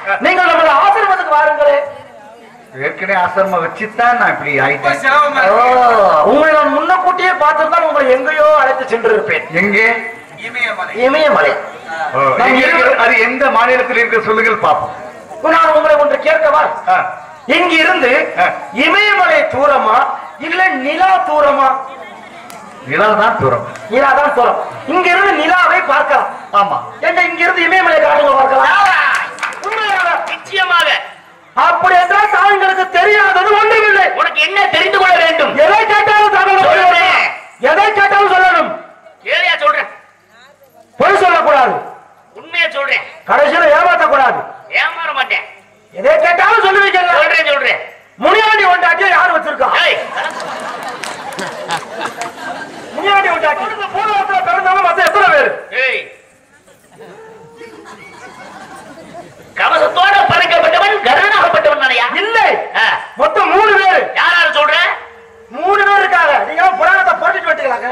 நீங்கள் நம்மள ஆசிரமத்துக்கு வாருங்களே ஏற்கனவே ஆசிரமம் வச்சுதான் நான் இப்படி ரொம்ப ஆயிட்டேன் சிரமமா ஓ, இருக்கு. உங்களை நான் முன்னக்கூட்டியே பார்த்திருந்தால் உங்களை எங்கேயோ அழைத்து சென்றிருப்பேன் எங்கே இமயமலை இமயமலை ஓ, எங்க இருக்கு? அது எந்த மாநிலத்தில் இருக்க சொல்லுங்கள் பாப்போம் நான் உங்களை ஒன்று கேட்கவா ஆ, இங்க இருந்து ஆ. இமயமலை தூரமா இல்ல நிலா தூரமா நிலாதான் தூரம் நிலா தான் தூரம் இங்க இருந்து நிலாவை பார்க்கலாம் ஆமா எங்க இங்க இருந்து இமயமலை காட்டுங்க பார்க்கலாம் உண்மையாக நிச்சயமாக அப்படி என்றால் தாங்களுக்கு தெரியாதது ஒன்றுமில்லை உனக்கு என்ன தெரிந்து கொள்ள வேண்டும் எதை கேட்டாலும் தாங்கள் சொல்லுங்க. எதை கேட்டாலும் சொல்லணும் ஏழையா சொல்றேன் பொய் சொல்லக்கூடாது உண்மையா சொல்றேன் கடைசியில ஏமாற்றக்கூடாது ஏமாற மாட்டேன் எதை கேட்டாலும் சொல்லுவீங்கல்ல சொல்றேன் சொல்றேன் முனியாண்டி ஒண்டாட்டியா யார் வச்சிருக்கா ஏய், முனியாண்டி ஒண்டாட்டி பூர்வத்துல பிறந்தவங்க மத்த எத்தனை பேர் ஏய். கவசத்தோட பறக்கப்பட்டவன் கருணாகப்பட்டவன் தானையா இல்லை ஆ, மொத்தம் மூணு பேர் யார் யாரு சொல்ற மூணு பேர் இருக்காங்க நீங்க எல்லாம் புராணத்தை போட்டுட்டு வெட்டுக்கலாங்க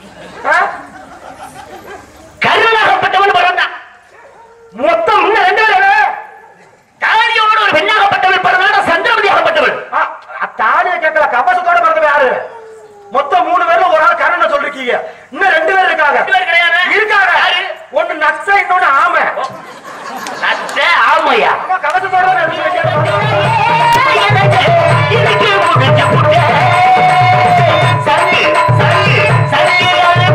கருணாகப்பட்டவன் பிறந்தான் மொத்தம் இன்னும் ரெண்டு பேர் தாடியோட ஒரு பெண்ணாகப்பட்டவன் பிறந்தான் சந்திரமதியாகப்பட்டவன் ஆ, தாடியை கேட்கல கவசத்தோட பிறந்தவன் யாரு மொத்தம் மூணு பேர்ல ஒரு ஆள் கருணை சொல்லிருக்கீங்க இன்னும் ரெண்டு பேர் இருக்காங்க ரெண்டு பேர் கிடையாது இருக்காங்க யாரு? ஒண்ணு நக்ச இன்னொன்னு ஆமை நச்ச ஆமையா ஆமா, கவசத்தோட தான் இருக்கீங்க. எனக்கு புகழ புட்ட சங்கி சங்கி சங்கி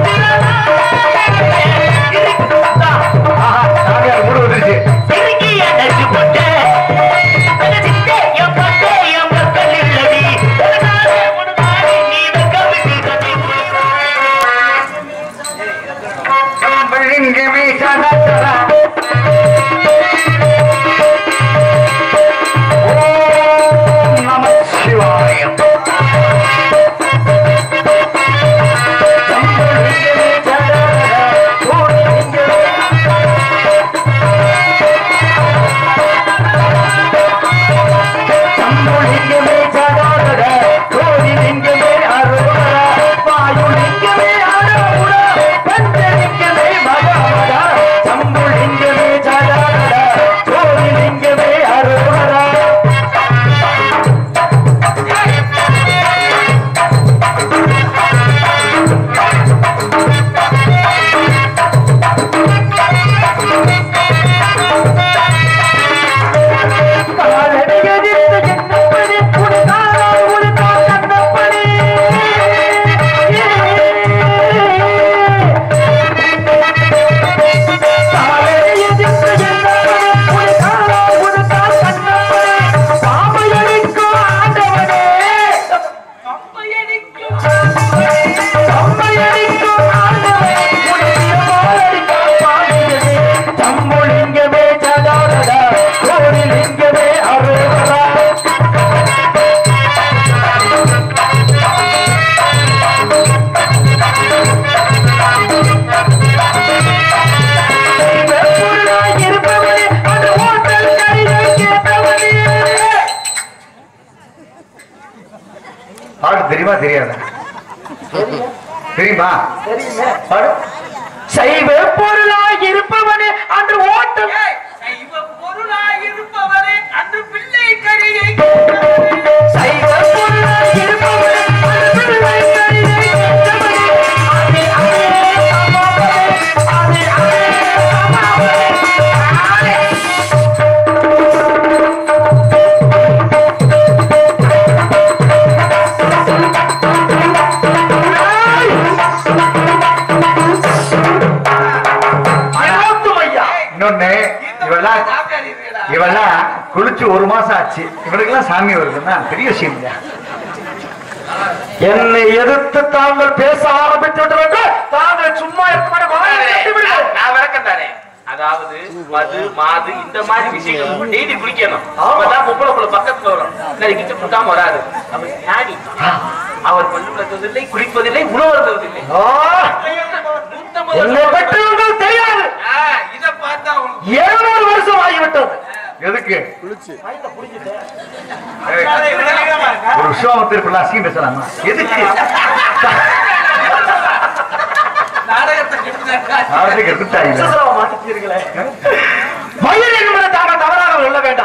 ஆஹா, சாமியார் மூடு வந்துருச்சு பெருக்கி அடைச்சு போட்ட சித்தே என் பட்டே என் மக்கள் இல்லடி உனக்காக உனக்காக நீ வெக்கமிட்டு கட்டி கம்பளிங்கமே சதாச்சரா. ஓம் நம சிவாய கம்பளிங்கமே சதாச்சரா. ஓடிலிங்கமே சம்புலிங்கமே சதாச்சரா. ஓடிலிங்கமே அருளரா. வாயுலிங்கமே அருளரா. பஞ்சலிங்கமே பகவதா. சம்புலிங்கமே சதாச்சரா. ஓடிலிங்கமே அருளரா. காலடியடித்து என்னப்படி உனக்காக உனக்காக கண்ணப்படி காலடியடித்து என்னப்படி உனக்காக உனக்காக கண்ணப்படி சாமையடிக்கும் ஆண்டவனே சாமையடிக்கும் ஆண்டவனே உனக்கு மாலடிக்கும் பாடியதே தம்முலிங்கமே சதாரதா கோடிலிங்கமே அருளரா வெப்பொருளாய் இருப்பவனே, அந்த ஓட்டல் கடிதை கேட்டவனே. பாட்டு தெரியுமா தெரியாதா தெரியுமா பாடு சைவ பொருளாய் இருப்பவனே அன்று ஓட்டம் ஏய், சைவ பொருளாயிருப்பவரே அன்று பிள்ளை கரியை சைவ பொருளாய் இருப்பவனே அன்று பிள்ளை கரியை கேட்டவனே. ஆதி ஆதி சமாவனே, ஆதி ஆதி சமாவனே, ஆதி. இருபத்தும் ஐயா. இன்னொன்னு இவெல்லாம் சாப்பிடாது இருக்கடா. இவெல்லாம் குளிச்சு ஒரு மாசம் ஆச்சு இவனுக்கெல்லாம் சாமி வருதுன்னா பெரிய விஷயம் இல்லையா என்னை எதிர்த்து தாங்கள் பேச ஆரம்பித்து விட்டவர்கள் தாங்கள் சும்மா இருக்க மாட்டேன் நான் விளக்கம் தானே அதாவது மது மாது இந்த மாதிரி விஷயங்கள் டெய்லி குடிக்கணும் அப்பதான் பொம்பளை புள்ள பக்கத்துல வரும் இல்லை கிட்ட கொடுக்காம வராது அவர் ஞானி அவர் பல்லு விளக்குவதில்லை குளிப்பதில்லை உணவு அருந்துவதில்லை நூத்தம்பது என்னை பற்றி உங்களுக்கு தெரியாது ஆ, இத பார்த்தா உனக்கு இருநூறு வருஷம் ஆகிவிட்டது எதுக்கு அதே விளக்கமா இருக்கா? ஒரு விஸ்வாமத்திற்குள்ள அசிங்கம் பேசலாமா எதுக்கு நாடகத்தை கெடுத்தாங்க. நாளைக்கு எடுத்துட்டாங்க மாட்டிட்டீர்களே மயில் என்பதை தாங்கள் தவறாக சொல்ல வேண்டாம்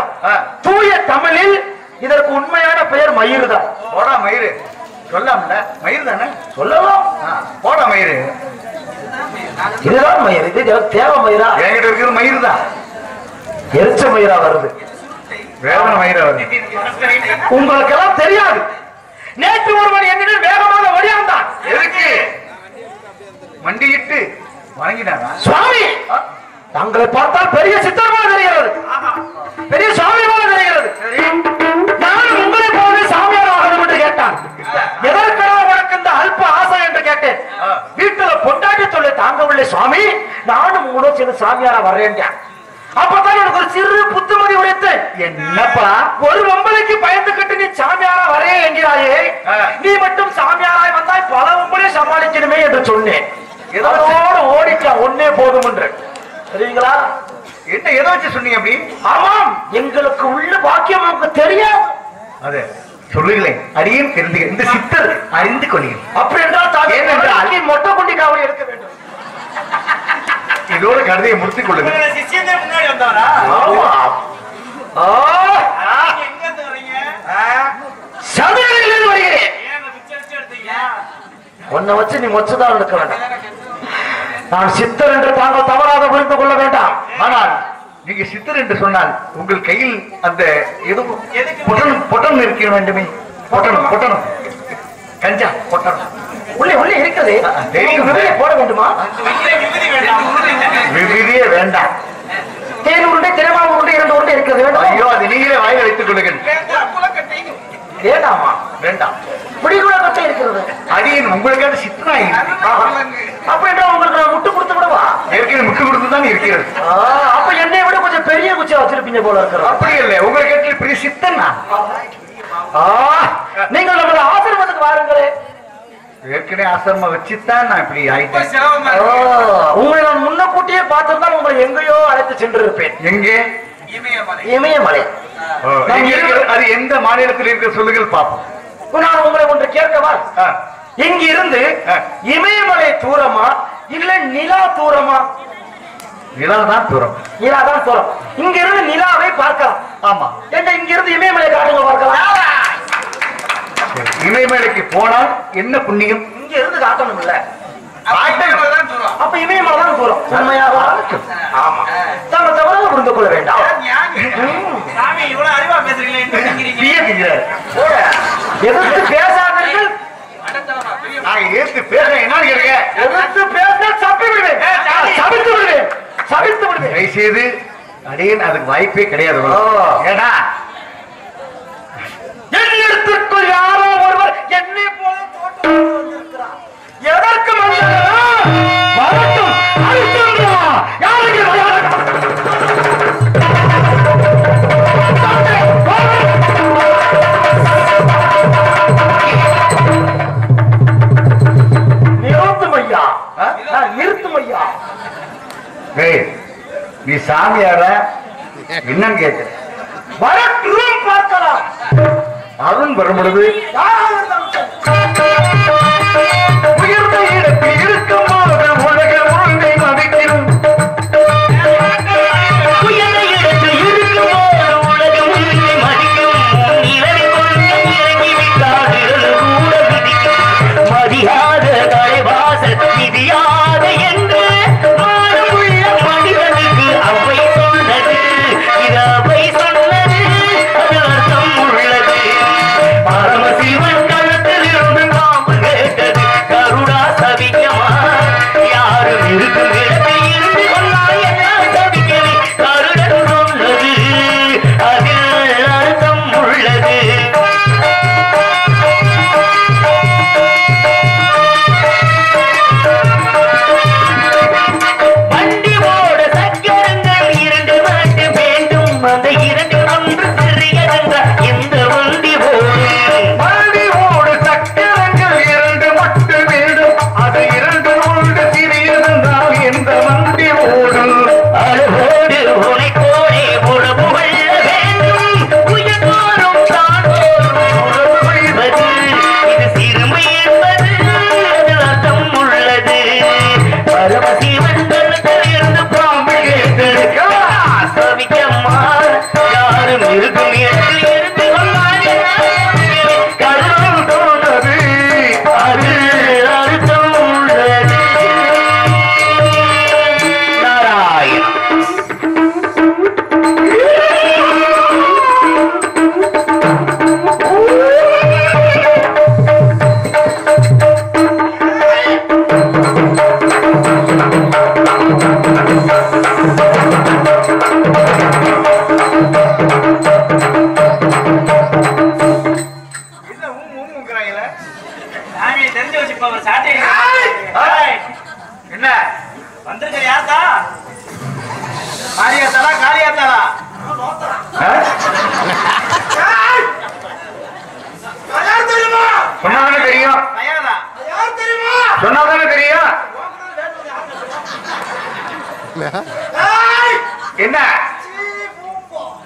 உண்மையான பெயர் மயிறு தான் போடா மயிறு சொல்லாம்ல மயிர் தானே சொல்லலாம் ஆ, போடா மயிறு இதுதான் மயிர் இது தேவை மயிரா என்கிட்ட இருக்கிற மயிர் தான் எரிச்ச மயிரா வருது வேதனை மயிரா வருது உங்களுக்கு எல்லாம் தெரியாது நேற்று ஒருவன் என்னிடம் வேகமாக வழியாந்தான் எதுக்கு மண்டியிட்டு வணங்கினாரா சுவாமி தங்களை பார்த்தால் பெரிய சித்தர் போல தெரிகிறது பெரிய சுவாமி போல தெரிகிறது நான் உங்களை போல சாமியார் ஆகணும் என்று கேட்டான் எதற்காக உனக்கு இந்த அல்ப ஆசை என்று கேட்டேன் வீட்டுல பொண்டாட்டி சொல்லி தாங்கவில்லை சுவாமி நானும் உங்களோட சேர்ந்து சாமியாரா வர்றேன் அப்பதான் எனக்கு ஒரு சிறு புத்துமதி உடைத்து என்னப்பா ஒரு வம்பளைக்கு பயந்துகிட்டு நீ சாமியாரா வரே என்கிறாயே ஆ. நீ மட்டும் சாமியாராய் வந்தாய் பல வம்பளை சமாளிக்கணுமே என்று சொன்னேன் ஏதோ அதோடு ஓடிக்கலாம் ஒன்னே போதும் என்று தெரியுங்களா என்ன எதை வச்சு சொன்னீங்க அப்படி ஆமாம் எங்களுக்கு உள்ள பாக்கியம் நமக்கு தெரியும் அது சொல்லுங்களேன் அடியும் தெரிந்து இந்த சித்தர் அறிந்து கொள்கிறேன் அப்படி என்றால் தாங்கள் ஏனென்றால் நீ மொட்டை குண்டி காவடி எடுக்க வேண்டும் இதோட கருதையை முடித்துக் கொள்ளுங்க சிஷியந்தே முன்னாடி வந்தவரா ஆமா. ஆ, எங்க இருந்து வரீங்க சதுரகிரியிலிருந்து வருகிறேன் ஏன் பிச்சை வச்சு எடுத்தீங்க உன்னை வச்சு நீ மொச்சதான் எடுக்க வேண்டாம் நான் சித்தர் என்று தாங்கள் தவறாக புரிந்து கொள்ள வேண்டாம் ஆனால் நீங்க சித்தர் என்று சொன்னால் உங்கள் கையில் அந்த எதுவும் எதுக்கு? பொட்டணும் பொட்டணும் இருக்க வேண்டுமே பொட்டணும் பொட்டணும் கஞ்சா பொட்டணும் உள்ளே உள்ளே இருக்கிறது ஆ, தெரியும். விதையை போட வேண்டுமா விக்கிற நிம்மதி வேண்டாம் விதியே வேண்டாம் தேன் உருண்டை தினமாக உருண்டை இரண்டு உருண்டை இருக்கிறது வேண்டாம் ஐயோ அது நீங்களே வாயில வைத்துக் கொள்ளுங்கள் வேண்டாம் குலக்கட்டைங்க வேண்டாமா வேண்டாம் பிடிகுள்ள கட்டை இருக்கிறது அடியன் உங்களுக்காக சித்தனாய் அப்ப என்ன உங்களுக்கு நான் முட்டு கொடுத்து விடவா ஏற்கனவே முட்டு கொடுத்து தான் இருக்கிறது ஆ, அப்ப என்னை விட கொஞ்சம் பெரிய குச்சியா வச்சிருப்பீங்க போல இருக்கிறோம் அப்படி இல்லை உங்களுக்கு கேட்டு பெரிய சித்தன் நான் நீங்கள் நமது ஆசிரமத்துக்கு வாருங்களே ஏற்கனவே ஆசிரமம் வச்சுதான் நான் இப்படி ரொம்ப ஆயிட்டேன் சிரமமா ஓ, இருக்கு உங்களை நான் முன்ன கூட்டியே பார்த்திருந்தால் உங்களை எங்கேயோ அழைத்து சென்றிருப்பேன் எங்கே இமயமலை இமயமலை ஓ, எங்க இருக்கிறது? அது எந்த மாநிலத்தில் இருக்கிற சொல்லுங்கள் பாப்போம் நான் உங்களை ஒன்று கேட்கவா ஆ, இங்க இருந்து ஆ. இமயமலை தூரமா இல்ல நிலா தூரமா நிலாதான் தூரம் நிலா தான் தூரம் இங்க இருந்து நிலாவை பார்க்கலாம் ஆமா ஏங்க இங்க இருந்து இமயமலை காட்டுங்க பார்க்கலாம் சரி. இமயமலைக்கு போனால் என்ன புண்ணியம் இங்க இருந்து காட்டணும் இல்ல இமயமலை தான் தூரம் அப்ப இமயமலை தான் தூரம் உண்மையாக ஆமா தாங்க தவறாக புரிந்து கொள்ள வேண்டாம் ஞானி. சாமி இவ்வளவு அறிவா பேசுறீங்களே என்ன நினைக்கிறீங்க வியக்குகிறார். எதிர்த்து பேசாதீர்கள் அடத்தவரா, பெரிய நான் ஏத்து பேச என்ன கேளுங்க எதிர்த்து பேசினால் சப்பி விடுவேன் சபித்து விடுவேன் சபித்து விடுவேன் தயவு செய்து அடியேன் அதுக்கு வாய்ப்பே கிடையாது ஓ. ஏடா என்னிடத்திற்குள் யாரோ ஒருவர் என்னை போல தோட்டம் வந்திருக்கிறார் எதற்கு வந்தாரா? வரட்டும் அழுத்தங்களா யாருக்கு விளையாட நிறுத்தும் ஐயா ஆ? நான் நிறுத்தும் ஐயா ஏய் நீ சாமியார என்னன்னு கேட்க வரட்டும் பார்க்கலாம் அருண் வரும் பொழுது யாராக இருந்தாலும் சரி. உயர்ந்த இடத்தில் இருக்கும் போது உலக உருண்டை மதிக்கிறோம் உயர்ந்த இடத்தில் இருக்கும்போது உலகம் உன்னை மதிக்கும். நிழல் கொண்டு இறங்கிவிட்டால் நிழல் கூட விதிக்கும். மதியாத தலைவாசல் விதியாக என்று மானமுள்ள மனிதனுக்கு அவை சொன்னது இது அவை சொன்னது அது அர்த்தம் உள்ளது பரமசிவன் கழுத்தில் இருந்து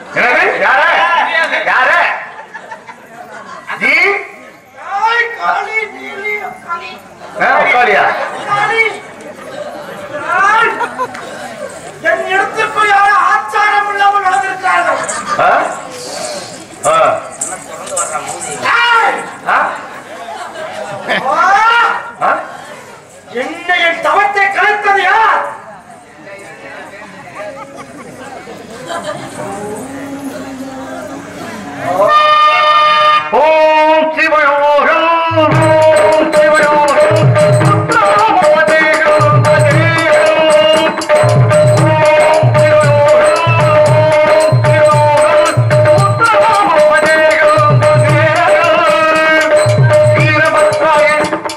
என்னது யார யார ஜி காளி, காளி, நீலி, காளி, ஆ, உட்காரியா காளி. காளி. என் இடத்திற்குள் யாரும் ஆச்சாரம் இல்லாமல் நடந்திருக்கிறார்கள் ஆ? ஆ. ஏய்! ஆ? வா! ஆ? என்ன என் தவத்தை கலைத்தது யார் ஓம் சிவயோகம் ஓம் சிவயோகம் உத்தராமதேகம் பதேகம். ஓம் சிவயோகம் ஓம் சிவயோகம் உத்தராமதேகம் பதேகம். வீரபத்ராய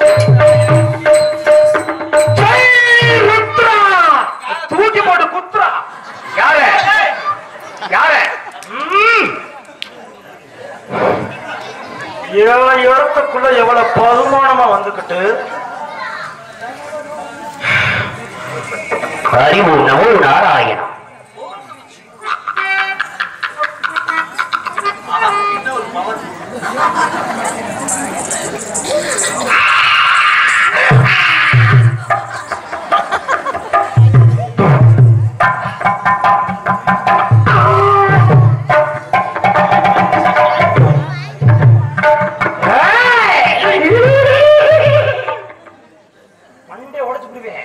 ஜெய் ருத்ரா தூக்கி போட்டு குத்ரா யாரு யாரு ம் ஏழு இடத்துக்குள்ள எவ்வளவு பதுமானமா வந்துகிட்டு அறிவு நமோ நாராயணம் மண்டே உடைச்சு விடுவேன்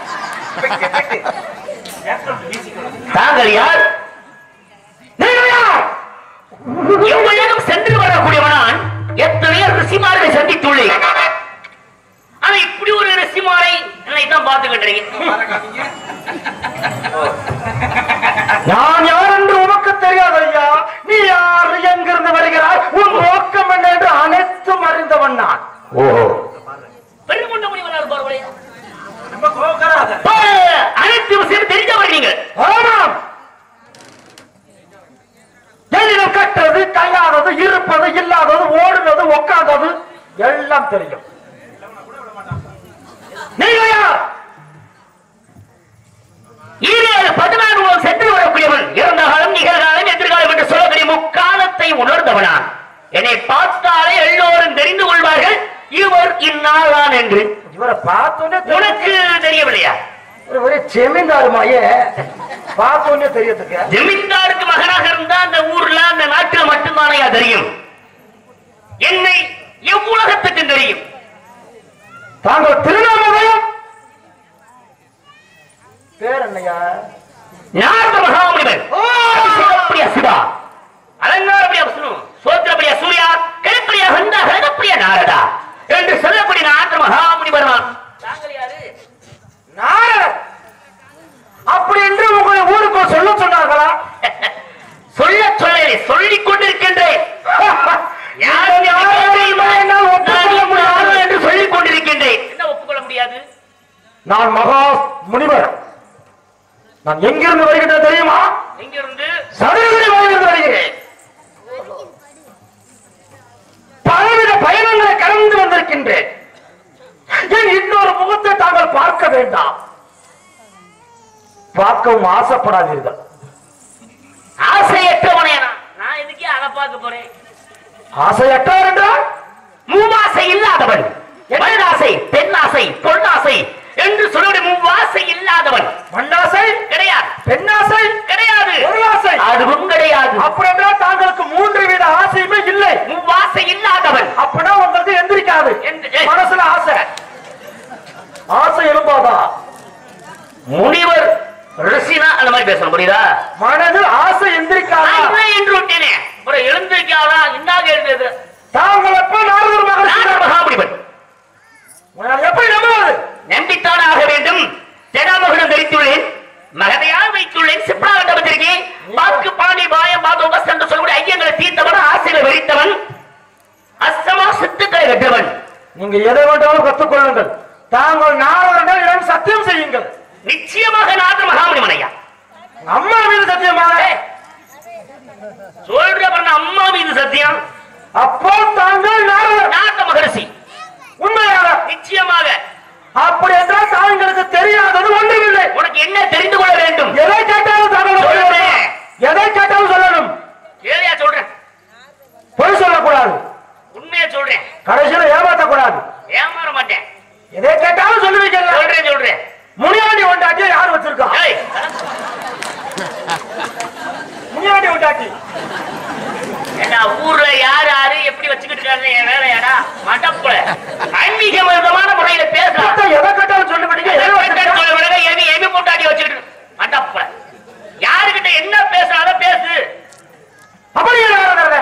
தாங்கள் யார் நீங்கள் யார்? எவ்வளவு சென்று வரக்கூடியவனான் எத்தனையோ ரிஷிமார்களை சந்தித்துள்ளேன் ஆனா இப்படி ஒரு ரிஷிமாரை என்னை தான் பார்த்துக்கிட்டீங்க நான் யார் என்று உனக்கு தெரியாது ஐயா நீ யார் எங்கிருந்து வருகிறாய் உன் நோக்கம் என்ன என்று அனைத்தும் அறிந்தவன் நான் ஓஹோ பெருமண்ட முடிவனார் பார்வலே ரொம்ப கோபக்காராத அனைத்து விஷயம் தெரிஞ்சவர் நீங்கள் ஆமாம் எதிலும் கட்டுறது கையாதது இருப்பது இல்லாதது ஓடுனது உட்கார்ந்தது எல்லாம் தெரியும் நீங்க யார் ஈரேழு பதினாறு முதல் சென்று வரக்கூடியவன் இறந்த காலம் நிகழ்காலம் எதிர்காலம் என்று சொல்லக்கூடிய முக்காலத்தை உணர்ந்தவனான் என்னை பார்த்தாலே எல்லோரும் தெரிந்து கொள்வார்கள் இவர் இந்நாளான் என்று இவரை பார்த்தோன்னே உனக்கு தெரியவில்லையா ஒரு ஒரே செமிந்தாருமாயே பார்த்தோன்னே தெரியறதுக்கு ஜமீன்தாருக்கு மகனாக இருந்தா அந்த ஊர்ல அந்த நாட்டுல மட்டும்தானே தெரியும் என்னை எவ்வுலகத்துக்கு தெரியும் தாங்கள் திருநாமதயம் பேர் என்னையா நாரத மகாமுனிவர் அபிஷேகப்பிரியா சிவா அலங்காரப்பிரியா விஷ்ணு சோத்திரப்பிரியா சூர்யா கிழப்பிரியா ஹந்தா ஹரதப்பிரியா நாரதா என்று சொல்லக்கூடிய நாரத மகாமுனிவர் நான். தாங்கள் யாரு நாரதர் அப்படி என்று உங்களை ஊருக்குள் சொல்ல சொன்னார்களா சொல்ல சொல்லலை சொல்லிக் கொண்டிருக்கின்றேன் யார் நீங்கள் யார் என்பதை என்னால் ஒப்புக்கொள்ள நான் முடியாது. யார் என்று சொல்லிக் கொண்டிருக்கின்றேன் என்ன ஒப்புக்கொள்ள முடியாது நான் மகா முனிவர் நான் எங்கிருந்து வருகிறேன் தெரியுமா எங்கிருந்து சதுரகிரி மலையிலிருந்து வருகிறேன் பலவித பயணங்களை கடந்து வந்திருக்கின்றேன் என் இன்னொரு முகத்தை தாங்கள் பார்க்க வேண்டாம் பார்க்கவும் ஆசைப்படாதீர்கள் ஆசையற்றவனே நான் நான் எதுக்கே அதை பார்க்க போறேன் ஆசையற்றார் என்றால் மூவாசை இல்லாதவன் ஆசை பெண்ணாசை பொன்னாசை என்று சொல்லுடைய மூவாசை இல்லாதவன் மண்ணாசை கிடையாது பெண்ணாசை கிடையாது பொருளாசை அதுவும் கிடையாது அப்படி என்றால் தாங்களுக்கு மூன்று வித ஆசையுமே இல்லை மூவாசை இல்லாதவன் அப்படின்னா உங்களுக்கு எந்திரிக்காது எந்த- மனசுல ஆசை ஆசை எழும்பாதா முனிவர் ரிஷினா அந்த மாதிரி பேசணும் புரியுதா மனதில் ஆசை எந்திரிக்காதா நான் இல்லை என்று விட்டேனே ஒரு எழுந்திருக்காதா இன்னாக எழுந்தது தாங்கள் எப்ப நாரதர் நான் மகன் மகாமுனிவன் நான் எப்படி நம்புவது நம்பித்தான் ஆக வேண்டும் ஜடாமகுடம் தரித்துள்ளேன் மகதையாக வைத்துள்ளேன் சிப்ராக வந்திருக்கேன் வாக்கு பாணி பாயம் பாதோபஸ் என்று சொல்லக்கூடிய ஐயங்களை தீர்த்தவன் ஆசைகளை வெறித்தவன் அஸ்தமா சித்துக்களை வென்றவன் நீங்க எதை வேண்டாலும் கத்துக்கொள்ளுங்கள் தாங்கள் நாரதர்கள் இடம் சத்தியம் செய்யுங்கள் நிச்சயமாக நாத மகாமுனிவன் ஐயா அம்மா மீது சத்தியமாக சொல்ற பண்ண அம்மா மீது சத்தியம் அப்போ தாங்கள் நாரதர் நாத மகரிஷி உண்மையாக நிச்சயமாக அப்படி என்றால் தாங்களுக்கு தெரியாதது ஒன்றுமில்லை உனக்கு என்ன தெரிந்து கொள்ள வேண்டும் எதை கேட்டாலும் தாங்கள் சொல்லுங்க. சொல்லணும். எதை கேட்டாலும் சொல்லணும் ஏண்டா ஊர்ல யார் யாரு எப்படி வச்சுக்கிட்டு இருக்காங்க என் வேலையாடா மட்டப்புல ஆன்மீக விதமான முறையில பேசலாம் அத்தை எதை கேட்டாலும் சொல்லுபடிங்க எதை வச்சிருக்கா? சொல்ல விடுங்க, எவி எவி போட்டாடி வச்சுக்கிட்டு மட்டப்புல யாருகிட்ட என்ன பேசுறாத பேசு அப்படி என்ன நடந்தது?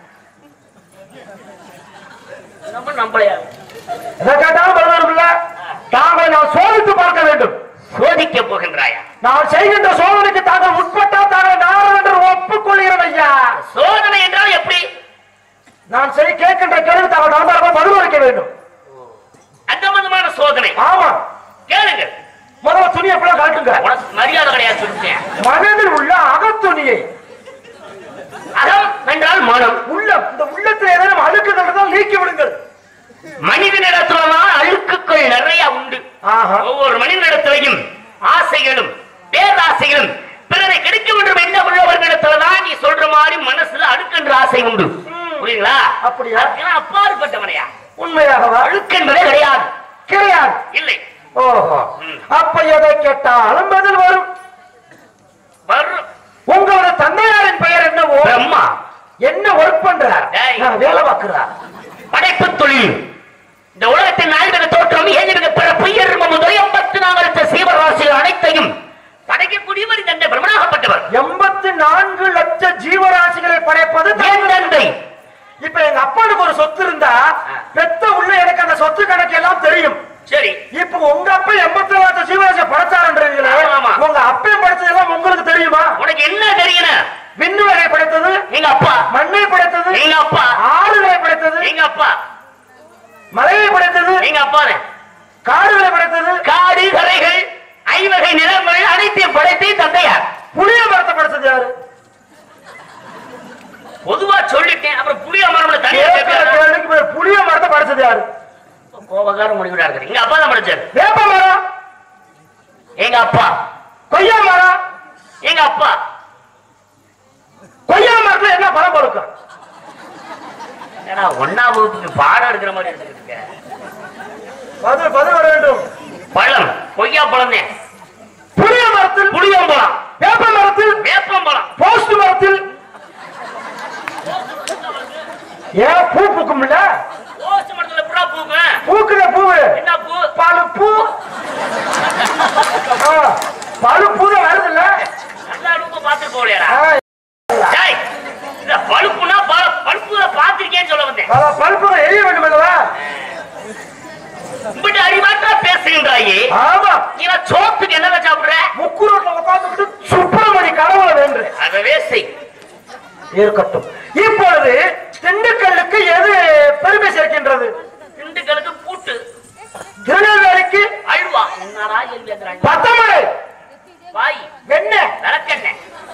நம்ம நம்பளையா எதை கேட்டாலும் பதில் இல்ல தாங்களை நான் சோதித்து பார்க்க வேண்டும் சோதிக்க போகின்றாயா நான் செய்கின்ற சோதனைக்கு தாங்கள் உட்பட்டால் தாங்கள் நாரன் என்று ஒப்புக்கொள்கிறேன் ஐயா சோதனை என்றால் எப்படி நான் செய் கேட்கின்ற கேள்வி தாங்கள் நண்பர்கள் பதில் அளிக்க வேண்டும் அந்த விதமான சோதனை ஆமா கேளுங்க முதல்ல துணி எப்படிலாம் காட்டுங்க உனக்கு மரியாதை கிடையாது சொல்லிட்டேன் மனதில் உள்ள அகத்துணியை அகம் என்றால் மனம் உள்ளம் இந்த உள்ளத்தில் ஏதேனும் அழுக்குகள் இருந்தால் நீக்கி விடுங்கள் மனிதனிடத்துலதான் அழுக்குகள் நிறைய உண்டு ஆஹா. ஒவ்வொரு மனிதனிடத்திலையும் ஆசைகளும் பேராசைகளும் பிறரை கெடுக்க வேண்டும் என்ன உள்ளவர்களிடத்துலதான் நீ சொல்ற மாதிரி மனசுல அழுக்கென்ற ஆசை உண்டு புரியுங்களா அப்படியா? அதுக்கெல்லாம் அப்பாற்பட்டவனையா உண்மையாகவா அழுக்கென்பதே கிடையாது கிடையாது இல்லை ஓஹோ ம். அப்ப எதை கேட்டாலும் பதில் வரும் வரும் உங்களோட தந்தையாரின் பெயர் என்னவோ பிரம்மா என்ன ஒர்க் பண்றார் டேய். நான் வேலை பார்க்கிறார் படைப்பு தொழில் இந்த உலகத்தின் நால்வித தோற்றம் ஏழுவித பிறப்பு எரும முதல் எண்பத்தி நான்கு சீவராசிகள் அனைத்தையும் படைக்கக்கூடியவர் இந்த பிரம்மனாகப்பட்டவர் எண்பத்தி நான்கு லட்ச ஜீவராசிகளை படைப்பது என் தந்தை. தந்தை இப்ப எங்க அப்பானுக்கு ஒரு சொத்து இருந்தா பெத்த உள்ள எனக்கு அந்த சொத்து கணக்கு எல்லாம் தெரியும் சரி இப்ப உங்க அப்பா எண்பத்தி நாலு லட்சம் ஜீவராசி படைச்சாருன்றீங்களே ஆமா, ஆமா. உங்க அப்பையும் படைச்சது எல்லாம் உங்களுக்கு தெரியுமா உனக்கு என்ன தெரியணும் விண்ணுலகை படைத்தது எங்க அப்பா மண்ணை படைத்தது எங்க அப்பா ஆறுகளை படைத்தது எங்க அப்பா மலையை படைத்தது எங்க அப்பா காடுகளை படைத்தது காடு கரைகள் ஐவகை நிலங்கள் அனைத்தையும் படைத்து தந்தையார் புளிய மரத்தை படைச்சது யாரு பொதுவா சொல்லிட்டேன் அப்புறம் புளிய மரம் தனியா கேட்கிற கேட்கிறாரு. கேள்விக்கு பதில் புளிய மரத்தை படைச்சது யாரு கோபக்கார முடிவிடா இருக்குது எங்க அப்பா தான் படிச்சாரு வேப்ப மரம் எங்க அப்பா கொய்யா மரம் எங்க அப்பா கொய்யா மரத்துல என்ன பழம் பழுக்கும் ஏன்னா ஒன்னாம் வகுப்புக்கு பாடம் எடுக்கிற மாதிரி எடுத்துக்கிட்டு இருக்க. பதில் பதில் வர வேண்டும் பழம் கொய்யா பழம் தான் புளிய மரத்தில் புளியம்பழம் வேப்ப மரத்தில் வேப்பம்பழம் போஸ்ட் மரத்தில் ஏன் பூ பூக்கும் இல்ல ஓசு மரத்துல புறா பூங்க பூக்குற பூவு என்ன பூ பழு பூ ஆ, பழு பூ தான் வருது இல்ல நல்லா ரூபா பார்த்துட்டு போகலையாடா டேய், இந்த பழுப்புனா பழ- பழுப்புல பார்த்திருக்கேன்னு சொல்ல வந்தேன் பழுப்பு எரிய வேண்டும் அல்லவா உங்ககிட்ட அறிவாற்றா பேசுகின்றாயே ஆமா நீ நான் சோத்துக்கு என்ன சாப்பிடுற முக்குரோட்ல உட்கார்ந்துக்கிட்டு சுப்பிரமணி கடவுளை வேண்டு அதவே செய் இருக்கட்டும் இப்பொழுது திண்டுக்கல்லுக்கு எது பெருமை சேர்க்கின்றது திண்டுக்கலுக்கு பூட்டு திருநெல்வேலிக்கு அழுவா என்னடா எல் கேக்குறாங்க பத்தமடை வாய் வெண்ணெய் விளக்கெண்ணெய்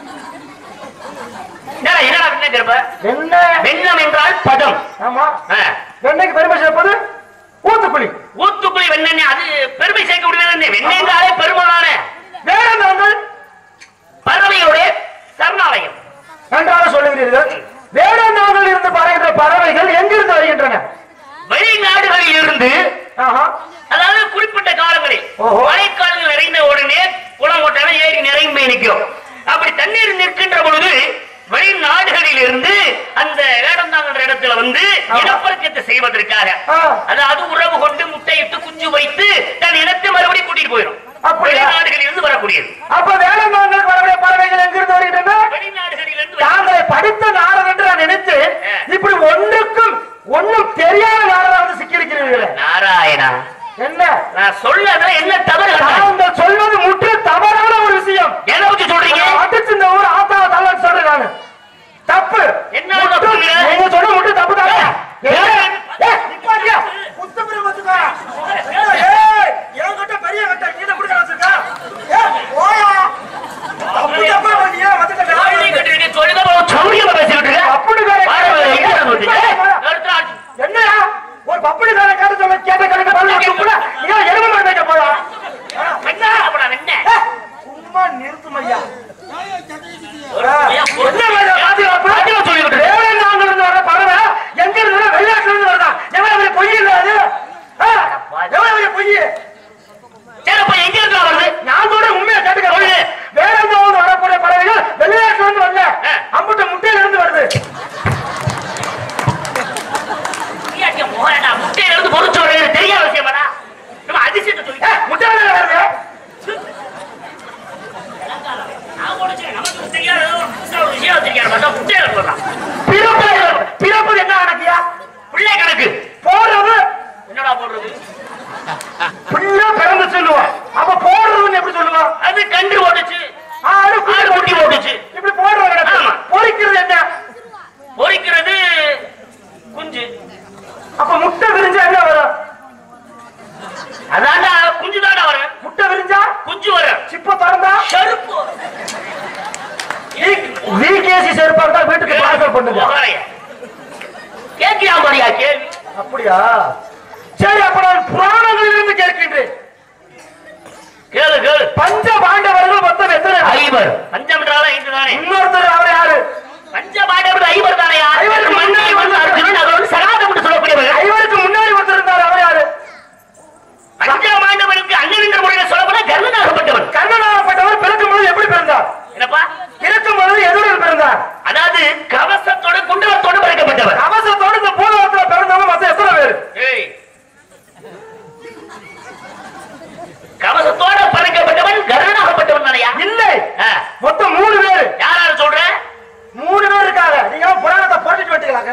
என்னடா என்னடா வெண்ணெய் திரும்ப வெண்ணெய் வெண்ணம் என்றால் பதம் ஆமா ஆ. வெண்ணெய்க்கு பெருமை சேர்ப்பது ஊத்துக்குழி ஊத்துக்குழி வெண்ணெய் அது பெருமை சேர்க்க முடியாது வெண்ணெய் என்றாலே பெருமாளான வேடந்தாங்கள் பறவையோட சரணாலயம் நன்றாக சொல்லுகிறீர்கள் வேடந்தாங்கள் இருந்து பறக்கின்ற பறவைகள் எங்கிருந்து வருகின்றன வெளிநாடுகளில் இருந்து ஆஹா அதாவது குறிப்பிட்ட காலங்களில் ஓஹோ. மழைக்காலங்கள் நிறைந்த உடனே குளம் ஓட்டான ஏரி நிறைந்து நிற்கும் அப்படி தண்ணீர் நிற்கின்ற பொழுது வெளிநாடுகளில் இருந்து அந்த வேடந்தாங்கன்ற இடத்துல வந்து ஆமா. இனப்பெருக்கத்தை செய்வதற்காக ஆ. அதாவது உறவு கொண்டு முட்டையிட்டு குஞ்சு வைத்து தன் இனத்தை மறுபடியும் கூட்டிட்டு போயிடும் அப்படியா? வெளிநாடுகளில் இருந்து வரக்கூடியது அப்ப வேடந்தாங்களுக்கு வரக்கூடிய பறவைகள் எங்கிருந்து வருகின்றன வெளிநாடுகளில் இருந்து தாங்களை படித்த நாரன் என்று நான் நினைத்து இப்படி ஒன்றுக்கும் ஒண்ணும் தெரியாத நாரதா வந்து சிக்கியிருக்கிறீர்களே நாராயணா என்ன நான் சொல்லதுல என்ன தவறு கண்டாய்? தாங்கள் சொல்வது முற்று தவறான ஒரு விஷயம் எதை வச்சு சொல்றீங்க அடிச்சு இந்த ஊர் ஆத்தா தள்ளன்னு சொல்றேன் நானு தப்பு என்ன முற்று- தப்புங்க? நீங்க சொல்ற முற்று தப்பு தானே ஏய், ஏய், ஏய், நிப்பாட்டியா? குத்துப்பிடி வச்சுக்கோ. ஏய், என்கிட்ட பெரிய கட்டை, நீ தான் குடுக்க வச்சிருக்க. ஏய், போயா. தப்பு தப்பா பண்ணியா, வந்துட்டேன். ஏசி செருப்பா இருந்தா வீட்டுக்கு பார்சல் பண்ணுங்க முகரைய. கேட்கியா மாதிரியா கேள்வி அப்படியா சரி அப்ப நான் புராணங்களிலிருந்து கேட்கின்றேன் கேளு கேளு பஞ்ச பாண்டவர்கள் மொத்தம் எத்தனை பேர்? ஐவர் பஞ்சம் என்றாலும் ஐந்து தானே இன்னொருத்தர் அவர் யாரு பஞ்ச பாண்டவர்கள் ஐவர் தானையா ஐவருக்கு மண்ணை வந்து அர்ஜுனன் அவரோடு சகாதம் என்று சொல்லக்கூடியவர்கள் ஐவருக்கு முன்னாடி ஒருத்தர் இருந்தார் அவர் யாரு பஞ்ச பாண்டவருக்கு அண்ணன் என்ற முறையில் சொல்லப்பட கர்ணனாகப்பட்டவன் கர்ணனாகப்பட்டவர் பிறக்கும் பொழுது எப்படி பிறந்தார் என்னப்பா இருக்கும் பொழுது எதுடன் பிறந்தார் அதாவது கவசத்தோடு குண்டலத்தோடு படைக்கப்பட்டவர் அவசரத்தோடு இந்த பூலோகத்துல பிறந்தவங்க மொத்தம் எத்தனை பேர் ஏய். கவசத்தோட படைக்கப்பட்டவன் கர்ணனாகப்பட்டவன் தானையா இல்லை ஆ. மொத்தம் மூணு பேர் யார் யார் சொல்ற மூணு பேர் இருக்காங்க நீங்க புராணத்தை போட்டுட்டு வட்டீங்களாங்க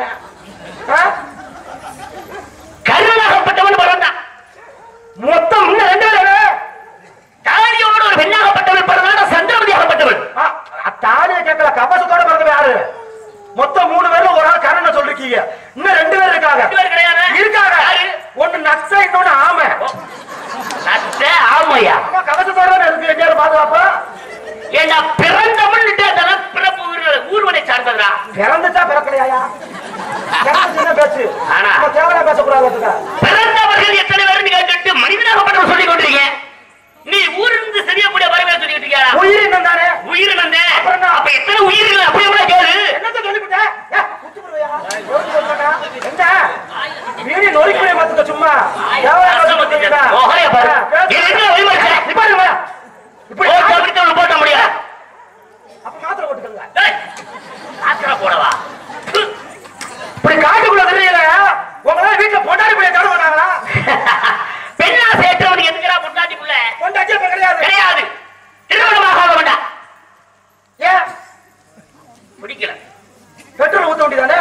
கர்ணனாகப்பட்டவன் பிறந்தான் மொத்தம் இன்னும் ரெண்டு பேரு தாரியோடு ஒரு பெண்ணாகப்பட்டவன் பிறந்தான் சந்திரமதியாகப்பட்டவன் ஆ, தாலியை கேட்கல கவசத்தோட பிறந்தவன் யாரு மொத்தம் மூணு பேர்ல ஒரு ஆள் கரண சொல்லிருக்கீங்க இன்னும் ரெண்டு பேர் இருக்காங்க ரெண்டு பேர் கிடையாது இருக்காங்க யாரு? ஒண்ணு நக்ஸா இன்னொன்னு ஆமை நத்த ஆமையா ஆமா, கவசத்தோட தானே இருக்கு எங்கேயாவது பாதுகாப்பா ஏன்னா பிறந்தவன் அதெல்லாம் பிறப்பு ஊர்- ஊர்வனை சார்ந்ததுடா பிறந்துச்சா பிறக்கலையா பிறந்துச்சுன்னா பேச்சு ஆனா. நம்ம தேவையா பேசக்கூடாது ஒத்துக்க. பிறந்தவர்கள் எத்தனை பேர் கேட்டு மனிதனாகப்பட்டவன் சொல்லிக் கொண்டிருக்கீங்க நீ ஊரிலிருந்து சரியக்கூடிய வரவே சொல்லிட்டு இருக்கியா உயிர் இன்னும் தானே உயிரிழந்த அப்புறம் என்ன? அப்ப எத்தனை உயிர்கள் அப்படியே கூட கேளு என்னத்த சொல்லிவிட்ட? ஏ, குத்து விடுவையா? யோசிச்சு பார்க்கடா. என்ன? வீணை நொறுக்கிவிட மாத்துக்க சும்மா. தேவையா கஷ்டம் பத்திக்க. பேசுறீங்களா? மொகைய பாரு. ஆ, பேசு. இது என்ன வழிமுறை? நீ பாரு, வா. இப்படி போட்டு அப்படித்தான் போட்ட முடியாது அப்ப மாத்திரை போட்டுக்கோங்க. டேய், ஆத்திர போடவா இப்படி காட்டுக்குள்ள தெரியல உங்களால வீட்டுல பொண்டாடி பிள்ளைய தேட மாட்டாங்களா பெண்ணா சேற்றவனுக்கு எதுக்குறா பொண்டாட்டிக்குள்ள பொண்டாட்டியே இப்ப கிடையாது கிடையாது திருமணமாக வேண்டாம் ஏன் பிடிக்கல பெட்ரோல் ஊத்த வேண்டியதானே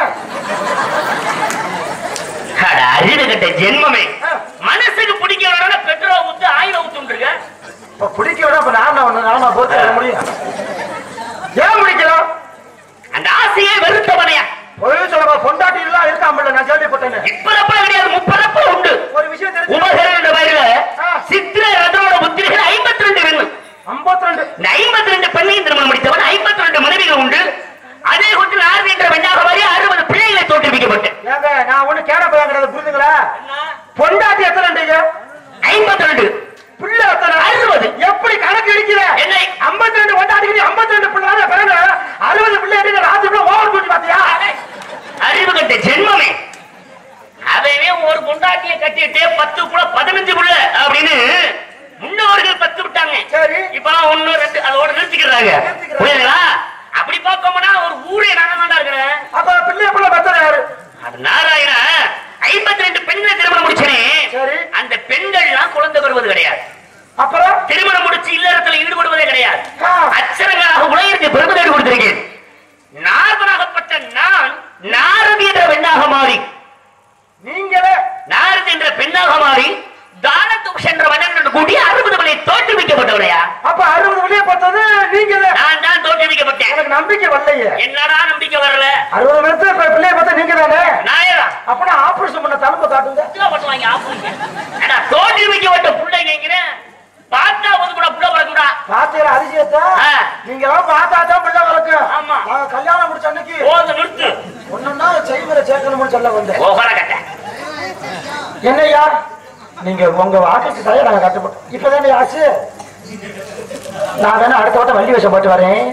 அட, அறிவு கட்ட ஜென்மமே ஆ. மனசுக்கு பிடிக்க வேணும் பெட்ரோல் ஊத்து ஆயிரம் ஊத்துன்னு இருக்க இப்ப பிடிக்க விட இப்ப நான் ஒண்ணு நாம போட்டு வர முடியும் ஏன் பிடிக்கலாம் அந்த ஆசையை வெறுத்தவனையா பொழுது சொல்ல பொண்டாட்டி எல்லாம் இருக்காமல்ல நான் கேள்விப்பட்டேன் இப்பறப்ப கிடையாது முப்பறப்ப உண்டு ஒரு விஷயம் தெரிஞ்சு உபகரண என்ற பெயரில ஆ. சித்திர ரதனோட புத்திரிகள் ஐம்பத்தி ரெண்டு பெண்ணு ஐம்பத்தி ரெண்டு இந்த ஐம்பத்தி ரெண்டு பெண்ணையும் திருமணம் முடித்தவன் ஐம்பத்தி ரெண்டு மனைவிகள் உண்டு அதே கொண்டு நார்வி என்ற பெண்ணாக வரை அறுபது பிள்ளைகளை தோற்றுவிக்கப்பட்டு ஏங்க நான் ஒண்ணு கேட போயாங்கிறது புரிஞ்சுங்களா பொண்டாட்டி எத்தனை ரெண்டுங்க ஐம்பத்தி ரெண்டு பிள்ளை எத்தனை அறுபது. எப்படி கணக்கு அடிக்கிற என்னை ஐம்பத்தி ரெண்டு பொண்டாட்டி ஐம்பத்தி ரெண்டு பிள்ளை பிறகு அறுபது பிள்ளை எடுக்கிற ராத்திரி ஓவர் கூட்டி பாத்தியா அறிவு கட்ட ஜென்மமே அதைவே ஒரு பொண்டாட்டியை கட்டிட்டு பத்து கூட பதினஞ்சு புள்ள அப்படின்னு முன்னோர்கள் பத்து விட்டாங்க சரி. இப்ப ஒண்ணு ரெண்டு அதோட நிறுத்திக்கிறாங்க நிறுத்திக்கிறாங்க. புரியுதுங்களா அப்படி பார்க்கோம்னா ஒரு ஊரே நாங்க தான் இருக்கிறேன் அப்ப பிள்ளை பிள்ளை பெத்தன யாரு அது நாராயணா ஐம்பத்தி ரெண்டு பெண்களை திருமணம் முடிச்சனே சரி. அந்த பெண்கள்லாம் குழந்தை வருவது கிடையாது அப்புறம் திருமணம் முடிச்சு இல்லறத்துல ஈடுபடுவதே கிடையாது ஆ. அச்சரங்களாக உலகிற்கு பெருமை தேடி கொடுத்திருக்கேன் நாரதனாகப்பட்ட நான் நாரதி என்ற பெண்ணாக மாறி நீங்களே நாரதி என்ற பெண்ணாக மாறி தானத்து சென்ற மன்னன் கூடி அறுபது மணி தோற்றுவிக்கப்பட்டவனையா அப்ப அறுபது பிள்ளைய பார்த்தது நீங்களே நான் தான் தோற்றுவிக்கப்பட்டேன் எனக்கு நம்பிக்கை வரலையே என்னடா நம்பிக்கை வரல அறுபது பேர்த்து இப்ப பிள்ளைய பார்த்தா நீங்க தானே நாயரா அப்பனா ஆபரேஷன் பண்ண தழும்ப காட்டுங்க பண்ணுவாங்க ஆப்புங்க ஏடா தோற்றுவிக்கப்பட்ட பிள்ளைங்க பார்த்தா ஒரு கூட புள்ள பிறக்குடா பாத்தியல அதிசயத்தை ஆ. நீங்க எல்லாம் பார்த்தா தான் பிள்ளை வளர்க்கும் ஆமா. நான் கல்யாணம் முடிச்ச அன்னைக்கு போது நிறுத்து ஒண்ணுன்னா செய்முறை சேர்க்கணும்னு சொல்ல வந்தேன் ஓகர கட்ட என்னய்யா நீங்க உங்க ஆட்டுக்கு தய நாங்க கட்டுப்பட்டோம் இப்பதானே ஆச்சு நான் தானே அடுத்த வட்டம் வண்டி வேஷம் போட்டு வரேன்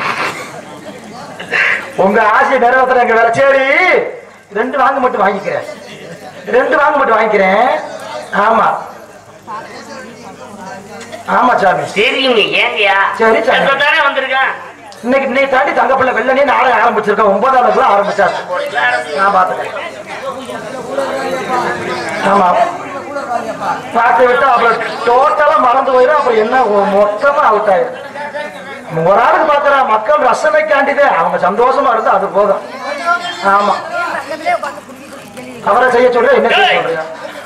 உங்க ஆசையை நிறைவேற்ற எங்க வேலை சரி ரெண்டு வாங்க மட்டும் வாங்கிக்கிறேன் ரெண்டு வாங்க மட்டும் வாங்கிக்கிறேன் ஆமா ஆமா சாமி தெரியுங்க ஏங்கயா சரி, சரி. தானே வந்திருக்கேன் இன்னைக்கு இன்னைக்கு தாண்டி தங்கப்பிள்ளை வெள்ளனே நாடகம் ஆரம்பிச்சிருக்கேன் ஒன்பதாவது கூட ஆரம்பிச்சாச்சு நான் பார்த்துக்கிறேன் ஆமா பார்த்து விட்டு அப்புறம் டோட்டலா மறந்து போயிடும் அப்புறம் என்ன ஒ- மொத்தமா அவுட் ஆயிடும் ஒரு ஆளுக்கு பாக்குற மக்கள் ரசனைக்காண்டிதே அவங்க சந்தோஷமா இருந்தா அது போதும் ஆமா அவரை செய்ய சொல்ற என்ன செய்ய சொல்றீங்க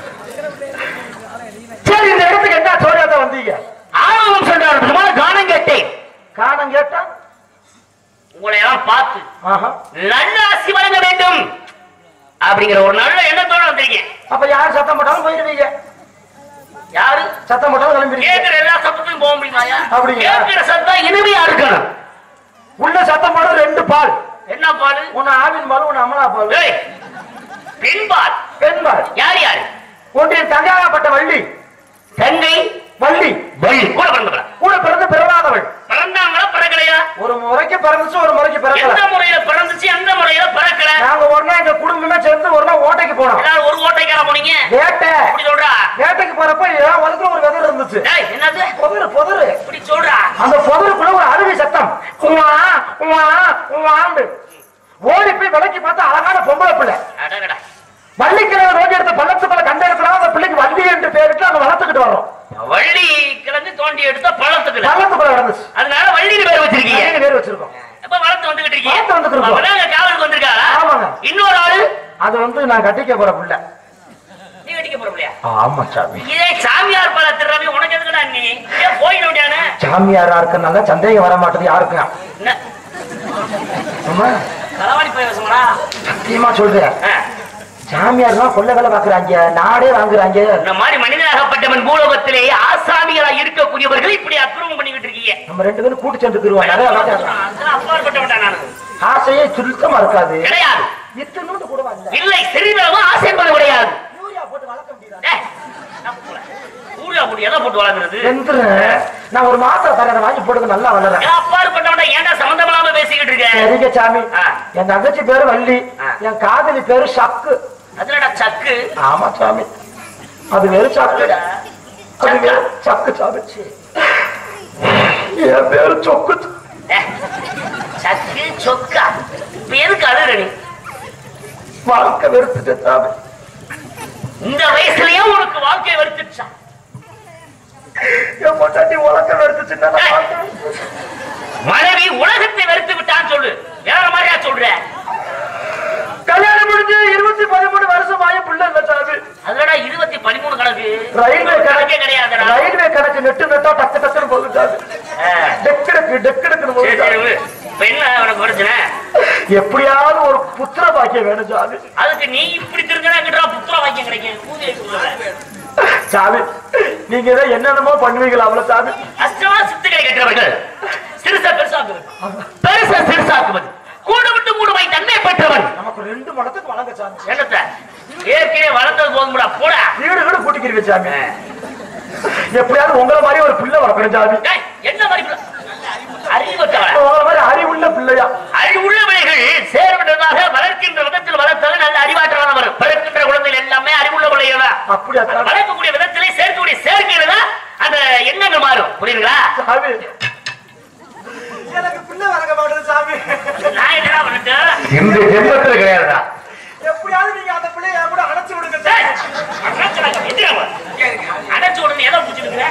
சரி இந்த இடத்துக்கு என்ன சோழியா வந்தீங்க ஆர்வம் சொல்றாரு பெருமாள் கானம் கேட்டேன் காரணம் கேட்டா உங்களை எல்லாம் பார்த்து ஆஹா நல்ல ஆசி வழங்க வேண்டும் அப்படிங்கிற ஒரு நல்ல எண்ணத்தோட வந்திருக்கேன் அப்ப யார் சத்தம் போட்டாலும் போயிருவீங்க யாரு சத்தம் போட்டாலும் கிளம்பிடுவீங்க கேட்கிற எல்லா சத்தத்தையும் போக முடியுமாயா அப்படிங்களா? கேட்கிற சத்தம் இனிமையா இருக்கணும் உள்ள சத்தம் போட ரெண்டு பால் என்ன பால் உன்னை ஆவின் பால் உன்னை அமலா பால் ஏய், பெண் பால் பெண் பால் யார் யாரு ஒன்றின் தங்கையாகப்பட்ட வள்ளி தங்கை வள்ளி வள்ளி கூட பிறந்தவளா கூட பிறந்து பிறவாதவள் பிறந்தாங்களா பிறக்கலையா ஒரு முறைக்கு பிறந்துச்சு ஒரு முறைக்கு எந்த பிறக்கல முறையில பிறந்துச்சு எந்த முறையில பிறக்கல நாங்க ஒரு நாள் எங்க குடும்பமே சேர்ந்து ஒரு நாள் ஓட்டைக்கு போனோம் எல்லாரும் ஒரு ஓட்டைக்கார போனீங்க வேட்டை இப்படி சொல்றா வேட்டைக்கு போறப்ப ஏன் உலகத்துல ஒரு வெதர் இருந்துச்சு ஏய், என்னது புதரு புதரு இப்படி சொல்றா அந்த புதருக்குள்ள ஒரு அருவி சத்தம் உவா, உவா, உவான்னு. ஓடி போய் விலைக்கு பார்த்தா அழகான பொம்பளை பிள்ளை அடடடா. வள்ளிக்கிழமை ரோஜி எடுத்த பள்ளத்துக்குள்ள கண்ட இடத்துல அந்த பிள்ளைக்கு வள்ளி என்று பேரிட்டு அதை வளர்த்துக்கிட்டு வர்றோம் வள்ளி கிழங்கு தோண்டி எடுத்த பழத்துக்குள்ள பள்ளத்துக்குள்ள கிடந்துச்சு அதனால வள்ளின்னு பேர் வச்சிருக்கீங்க நிறைய பேர் வச்சிருக்கோம் எப்ப வளர்த்து வந்துகிட்டு இருக்கீங்க வளர்த்து வந்துகிட்டு இருக்கோம். அப்பதான் அங்க காவலுக்கு வந்திருக்காளா ஆமாங்க. இன்னொரு ஆளு அது வந்து நான் கட்டிக்க போற பிள்ளை நீ வெட்டிக்க போறப்பில்லையா ஆமா சாமி இதே சாமியார் பல திருறவி உனக்கு எதுக்குடா நீ ஏன் போயிட வேண்டியானே சாமியாரா இருக்கனால சந்தேகம் வர மாட்டேது யாருக்கும் என்ன ஆமா களவாணி போய் வசமாடா சத்தியமா சொல்றேன் சாமியார்லாம் கொள்ள வேலை பாக்குறாங்க நாடே வாங்குறாங்க இந்த மாதிரி மனிதனாகப்பட்டவன் பூலோகத்திலே ஆசாமிகளா இருக்கக்கூடியவர்கள் இப்படி அக்கிரமம் பண்ணிக்கிட்டு இருக்கீங்க நம்ம ரெண்டு பேரும் கூட்டு சென்றுக்குருவோம் நிறைய வாட்டியாடுறோம். அதெல்லாம் அப்பாற்பட்டவன்டா நானு ஆசையே சுத்தமா இருக்காது கிடையாது இத்தனோண்டு கூட இல்ல இல்லை சிறிதளவு ஆசை என்பது கிடையாது யூரியா போட்டு வளர்க்க முடியாது ஏய், நான் போல. ஊரியா போட்டு எதை போட்டு வளர்க்குறது எந்திரன் நான் ஒரு மாத்திரை தரேன் வாங்கி போடுங்க நல்லா வளரேன் ஏன் அப்பாற்பட்டவன்டா ஏன்டா சம்பந்தம் இல்லாம பேசிக்கிட்டு இருக்க சரிங்க சாமி ஆ. என் தங்கச்சி பேரு வள்ளி ஆ. என் காதலி பேரு சக்கு அதுலடா சக்கு ஆமா சாமி அது வேறு சக்கு அது வேறு சக்கு சாமி என் பேரு சொக்கு ஏய், சக்கு சொக்கா இப்ப எதுக்கு அழுகுற நீ வாழ்க்கை வெறுத்துட்டு சாமி இந்த வயசுலயே உனக்கு வாழ்க்கை வெறுத்துச்சா என் பொட்டாட்டி உலக வெறுத்துச்சுன்னா நான் வாழ்க்கை வெறுத்துச்சு. மனைவி உலகத்தை வெறுத்து விட்டான்னு சொல்லு வேற மாதிரியா சொல்ற கல்யாணம் முடிஞ்சு இருபத்தி பதிமூணு வருஷம் ஆய பிள்ளை இல்ல சாமி அதுலடா இருபத்தி பதிமூணு கணக்கு ரயில்வே கணக்கே கணக்கு கிடையாதுடா ரயில்வே கணக்கு நெட்டு நெட்டா டக்கு டக்குன்னு போகுது சாமி ஆ. டெக்கடக்கு டெக்கடக்குன்னு சரி போகுது சரி சாமி. விடு. இப்ப என்ன உனக்கு பிரச்சனை எப்படியாவது ஒரு புத்திர பாக்கியம் வேணும் சாமி அதுக்கு நீ இப்படி திருங்கினா புத்திர வாக்கியம் கிடைக்கும் ஊதிய சொல்லுவேன் சாமி நீங்க தான் என்னென்னமோ பண்ணுவீங்களா அவ்வளவு சாமி அஷ்டமா சித்துக்களை கற்றவர்கள் சிறுசா பெருசாக்குவது பெருசா சிறுசாக்குவது கூடு விட்டு கூடுமை தன்மை பெற்றவன் நமக்கு ரெண்டு மடத்துக்கு வழங்க சாமி என்னத்த ஏற்கனவே வளர்ந்தது போதும்டா போடா வீடு கூட கூட்டிக்கிறீங்க சாமி எப்படியாவது உங்களை மாதிரி ஒரு பிள்ளை வளர்க்கணும் சாமி டேய், என்ன மாதிரி பிள்ளை? அறிவற்றவளா? உங்களை மாதிரி அறிவுள்ள பிள்ளையா அறிவுள்ள பிள்ளைகள் சேர்விட்டதாக வளர்க்கின்ற விதத்தில் வளர்த்தது நல்ல அறிவாற்றலான வரும் பிறக்கின்ற குழந்தைகள் எல்லாமே அறிவுள்ள பிள்ளைகள் தான். அப்படியா அது சாமி வளர்க்கக்கூடிய விதத்திலே சேர்க்கக்கூடிய சேர்க்கையில தான் அந்த எண்ணங்கள் மாறும் புரியுதுங்களா சாமி எனக்கு பிள்ளை வளர்க்க மாட்டேது சாமி நான் என்னடா பண்ணிட்டேன் இந்த ஜென்மத்துல கிடையாதுடா எப்படியாவது நீங்க அந்த பிள்ளைய என் கூட அணைச்சு விடுங்க டேய், சாமி அடைச்சுடாங்க, எந்திராங்க. அடைச்சு உடனே எதை பிடிச்சிட்டு இருக்கிற?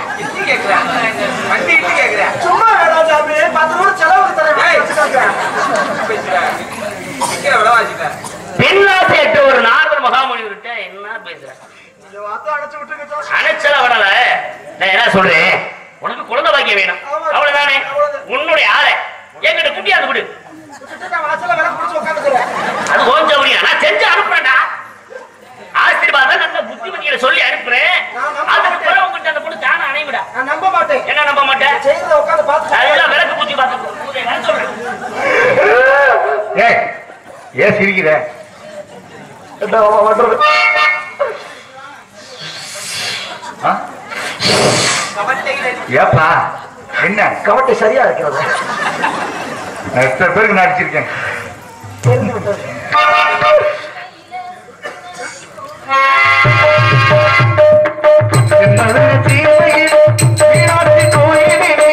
சும்மா வேணாம் சாமி பத்து ரூபா செலவுக்கு தரேன் வச்சுக்கோங்க. பெண்ணாசையற்ற ஒரு நார்மல் மகாமணிவர்கிட்ட என்ன பேசுற இந்த வார்த்தை அணைச்சு விட்டுருங்க சாமி அணைச்சல விடல நான் என்ன சொல்றேன் உனக்கு குழந்தை பாக்கியம் வேணும் ஆமா. அவ்வளவுதானே அவ்வளவுதான். உன்னுடைய ஆளை என்கிட்ட குட்டியாந்து விடு விட்டுட்டு நான் வாசல்ல விளக்கு பிடிச்சு உட்காந்துக்கிறேன் அது கொஞ்சம் முடியும் நான் செஞ்சு அனுப்புறேன்டா ஆசீர்வாதம் நல்ல புத்திமதிகளை சொல்லி அனுப்புறேன் நான் நம்ப அதுக்கு மாட்டேன். பிறகு உங்ககிட்ட அந்த பொண்ணு தானே அணைவிடா நான் நம்ப மாட்டேன் என்ன நம்ப மாட்டேன் செய்யறத உட்காந்து பார்த்து அதெல்லாம் விளக்கு பூச்சி பார்த்து வர சொல்றேன் ஏய் ஏன் சிரிக்கிற என்ன பண்றது ஆ? ஏப்பா என்ன கவட்டை சரியா இருக்கிறது நான் எத்தனை பேருக்கு நான் அடிச்சிருக்கேன் தெரிந்து விட்டது என்னது தீமையில் வீணாட்சி கோயிலிலே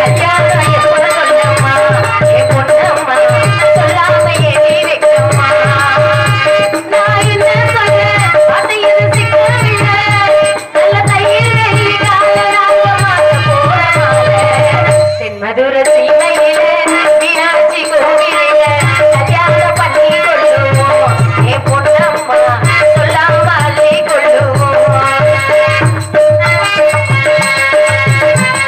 மதுர சீமையில மீனாட்சி கோவிலில கல்யாண பண்ணி கொள்ளுவோம் ஏ பொண்ணம்மா சொல்லாமலே கொள்ளுவோம்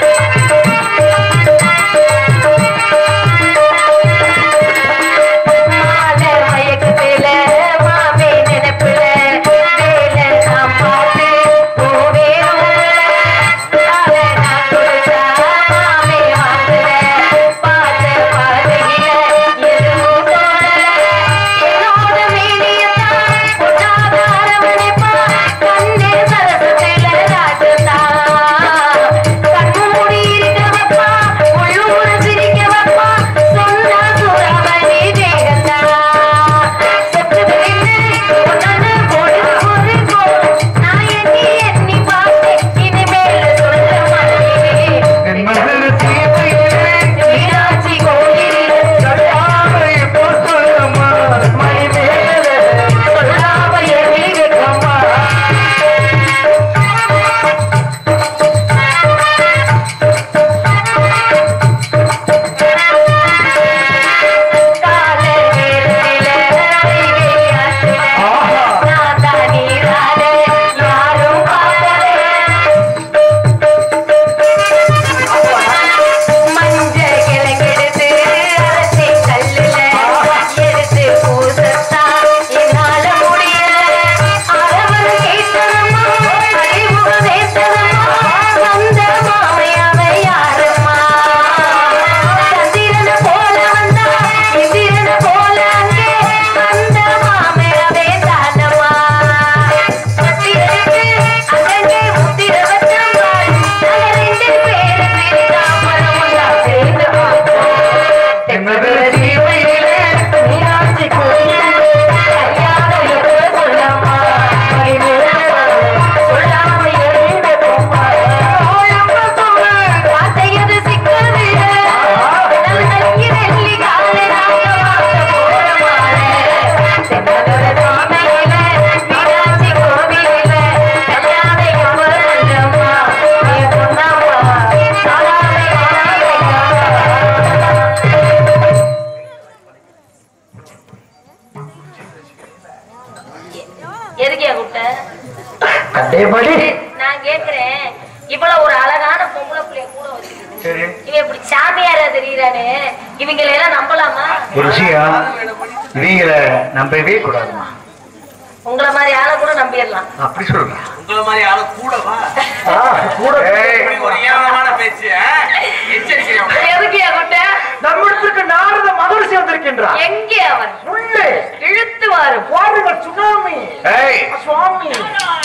எதுக்கியா கூப்பிட்ட கண்டேபடி நான் கேக்குறேன் இவ்வளவு ஒரு அழகான பொம்பளை பிள்ளைய கூட வச்சுக்கிட்டு சரி இவன் இப்படி சாமியாரா தெரியுறானே இவங்களை எல்லாம் நம்பலாமா ஒரு விஷயம் இவங்களை நம்பவே கூடாதுமா உங்களை மாதிரி ஆளை கூட நம்பிடலாம் அப்படி சொல்லுங்க உங்களை மாதிரி ஆளு கூடவா ஆ, கூட ஏய், இப்படி ஒரு ஏளனமான பேச்சு ஆ? எச்சரிக்கிறேன் உங்களை. எதுக்கியா கூப்பிட்ட நம்மிடத்திற்கு நாரத மகர் சேர்ந்திருக்கின்றார் எங்கே அவன் உள்ளே இழுத்து வாரும் வாருங்கள் சுனாமி ஏய், சுவாமி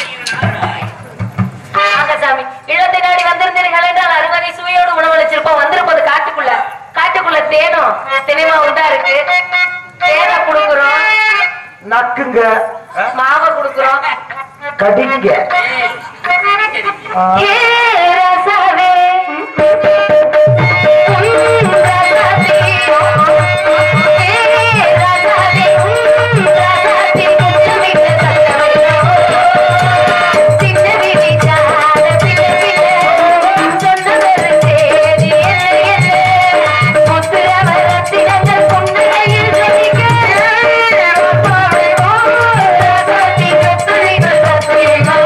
ஆக சாமி இழத்தை நாடி வந்திருந்தீர்கள் என்றால் அறுவகை சுவையோடு உணவளிச்சிருப்போம் வந்திருப்பது காட்டுக்குள்ள காட்டுக்குள்ள தேனும் தெளிவா உண்டா இருக்கு தேனை குடுக்குறோம் நக்குங்க மாவை குடுக்குறோம் கடிங்க ஆ, ஏ ரசவே உன் ரசத்தே. ஏ ரசவே உன் ரசத்தே. குச்சமிட்ட சத்தமிட்டோ. சின்ன விழிச்சால பிள்ளை பிள்ளை. சொன்னவர் சேரி என்ன என்ன. முத்துரவர் ரத்தினங்கள் புன்னகையில் ஜொலிக்க. ரசவே உன் ரசத்தே. குச்சமிட்ட சத்தமிட்டோ.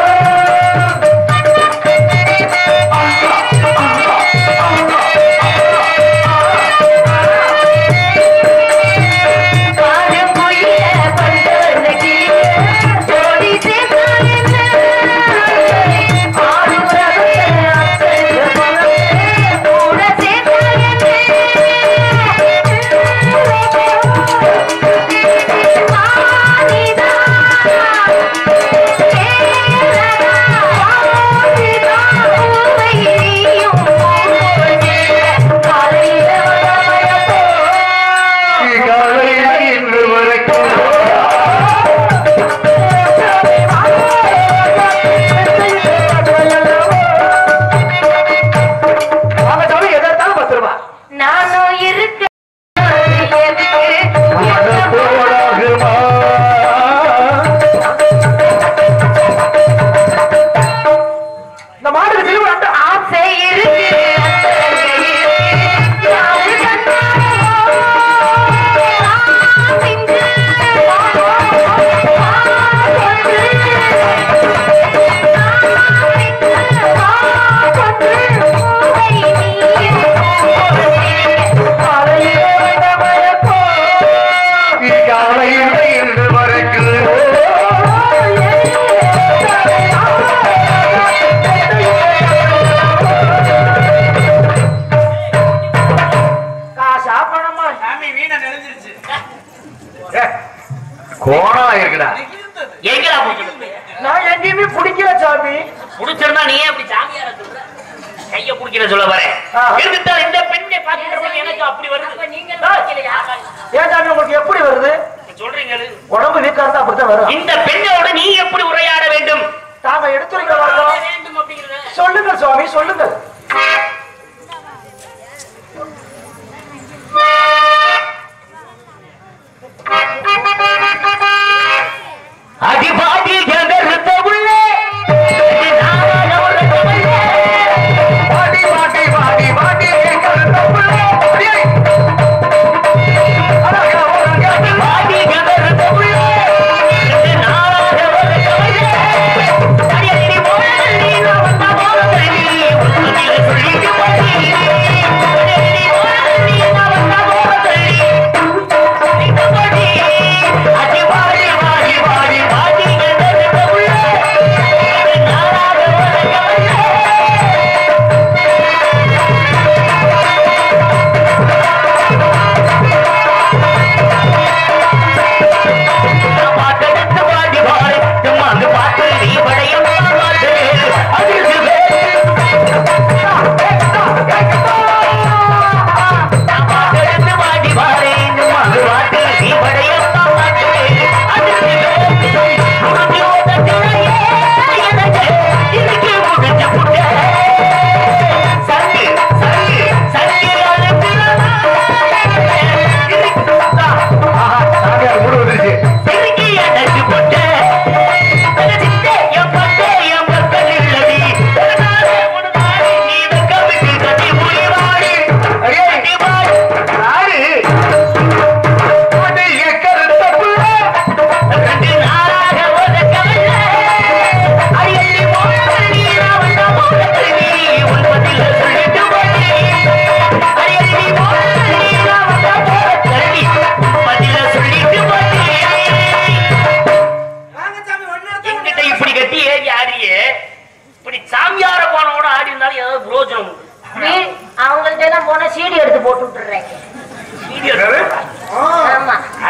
பாடும் குயில பண்ட கிளிய ஜோடி சேர்ந்தால் என்ன ஆடும் ரகத்தை அத்தனை பணத்தை கூட சேர்ந்தால் என்ன வாணிதா கேரளா வாணிதா உமையியும் போலே காலையில வளமயப்போ காலையில் இன்று வரைக்கும் வாங்க சாமி எதார்த்தாலும் பத்து ரூபா நானும் இருக்க மனப்போராகுமா? இந்த மாடுக்கு சிலுவை அட்டை ஆசை இருக்கு அத்தனை இருக்கு யாரு கண்டாரோ ஆசிங்கு காலையில் இன்று வரைக்கும் காசா பணமா சாமி வீணை நெளிஞ்சிருச்சு ஏ, கோணம் இருக்குடா இருந்தது எங்கடா போச்சு நான் எங்கேயுமே பிடிக்கல சாமி புடிச்சிருந்தா நீ ஏன் அப்படி சாமியார சொல்ற கைய குடிக்கிற சொல்ல வரேன் ஆ. இருந்தால் இந்த பெண்ணை பார்க்கிறப்ப எனக்கு அப்படி வருது நீங்க நினைக்கலையா? ஏன் சாமி உங்களுக்கு எப்படி வருது சொல்றீங்க உடம்பு வீக்கா இருந்தா அப்படித்தான் வரும் இந்த பெண்ணோடு நீ எப்படி உரையாட வேண்டும் தாங்க எடுத்துரைக்க வரணும் வேண்டும் அப்படிங்கிறத சொல்லுங்க சுவாமி சொல்லுங்க அடிபாடி எதிர்த்த உள்ளே நானாக உரைக்கவில்லை. வாடி வாடி வாடி வாடி கருத்த புள்ளே. அடியே. அழகா உறங்க. அடிபாடி எதிர்த்த உள்ளே நானாக உரைக்கவில்லை. அடியடி போல நீ நான் வந்த போல நீ உன்னை